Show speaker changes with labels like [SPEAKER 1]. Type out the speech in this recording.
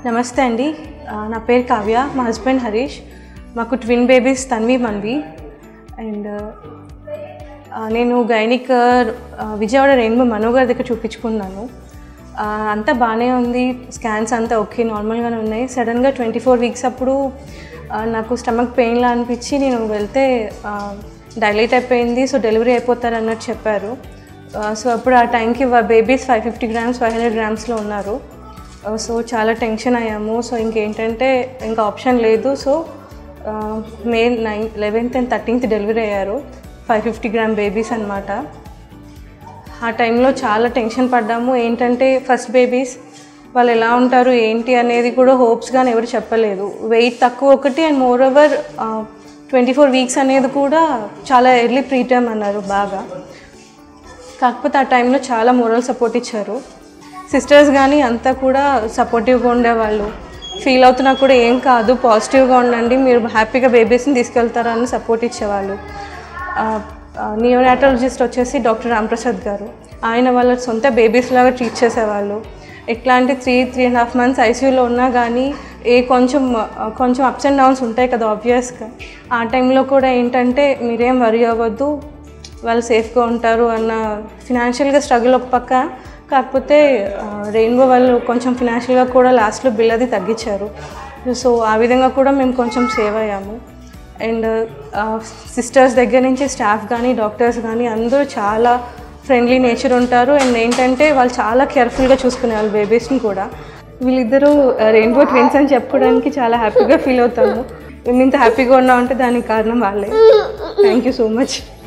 [SPEAKER 1] నమస్తే అండి ఆ, నా పేరు కావ్య మా హస్బెండ్ హరీష్ మాకు twin babies Tanvi Manvi and ఆ, నేను గైనిక్ ఆ, విజయవాడ రెయిన్బో మనో గారి దగ్గర చూపించుకున్నాను ఆ, అంతా బాగానే ఉంది స్కాన్స్ అంతా ఓకే నార్మల్గానే ఉన్నాయి సడన్గా ట్వంటీ ఫోర్ వీక్స్ అప్పుడు ఆ, నాకు స్టమక్ పెయిన్లా అనిపించి నేను వెళ్తే డైలేట్ అయిపోయింది సో డెలివరీ అయిపోతారు అన్నట్టు చెప్పారు ఆ, సో అప్పుడు ఆ టైంకి babies five fifty grams five hundred గ్రామ్స్లో ఉన్నారు ఆ, సో చాలా టెన్షన్ అయ్యాము సో ఇంకేంటంటే ఇంకా ఆప్షన్ లేదు సో ఆ, May nine eleventh and thirteenth delivery అయ్యారు ఫైవ్ ఫిఫ్టీ గ్రామ్ బేబీస్ అనమాట ఆ టైంలో చాలా టెన్షన్ పడ్డాము ఏంటంటే ఫస్ట్ బేబీస్ వాళ్ళు ఎలా ఉంటారు ఏంటి అనేది కూడా హోప్స్ కానీ ఎవరు చెప్పలేదు వెయిట్ తక్కువ ఒకటి and more over twenty four weeks అనేది కూడా చాలా ఎర్లీ ప్రీటర్మ్ అన్నారు బాగా కాకపోతే ఆ టైంలో చాలా మోరల్ సపోర్ట్ ఇచ్చారు సిస్టర్స్ కానీ అంతా కూడా సపోర్టివ్గా ఉండేవాళ్ళు ఫీల్ అవుతున్నా కూడా ఏం కాదు పాజిటివ్గా ఉండండి మీరు హ్యాపీగా బేబీస్ని తీసుకెళ్తారని సపోర్ట్ ఇచ్చేవాళ్ళు నియోనాటాలజిస్ట్ వచ్చేసి డాక్టర్ రాంప్రసాద్ గారు ఆయన వాళ్ళ సొంత బేబీస్ లాగా ట్రీట్ చేసేవాళ్ళు ఎట్లా అంటే three three and half months ఐసీయూలో ఉన్నా కానీ ఏ కొంచెం ఆ, కొంచెం అప్స్ అండ్ డౌన్స్ ఉంటాయి కదా ఆబ్వియస్గా ఆ టైంలో కూడా ఏంటంటే మీరేం వరి అవ్వద్దు వాళ్ళు సేఫ్గా ఉంటారు అన్న ఫినాన్షియల్గా స్ట్రగుల్ ఒక పక్క కాకపోతే రెయిన్బో వాళ్ళు కొంచెం ఫినాన్షియల్గా కూడా లాస్ట్లో బిల్ అది తగ్గించారు సో ఆ విధంగా కూడా మేము కొంచెం సేవ్ అయ్యాము అండ్ సిస్టర్స్ దగ్గర నుంచి స్టాఫ్ కానీ డాక్టర్స్ కానీ అందరూ చాలా ఫ్రెండ్లీ నేచర్ ఉంటారు అండ్ ఏంటంటే వాళ్ళు చాలా కేర్ఫుల్గా చూసుకునే వాళ్ళు బేబీస్ని కూడా వీళ్ళిద్దరూ రెయిన్బో ట్విన్స్ అని చెప్పుకోవడానికి చాలా హ్యాపీగా ఫీల్ అవుతాము మేము ఇంత హ్యాపీగా ఉన్నామంటే దానికి కారణం వాళ్ళే థ్యాంక్ యూ సో మచ్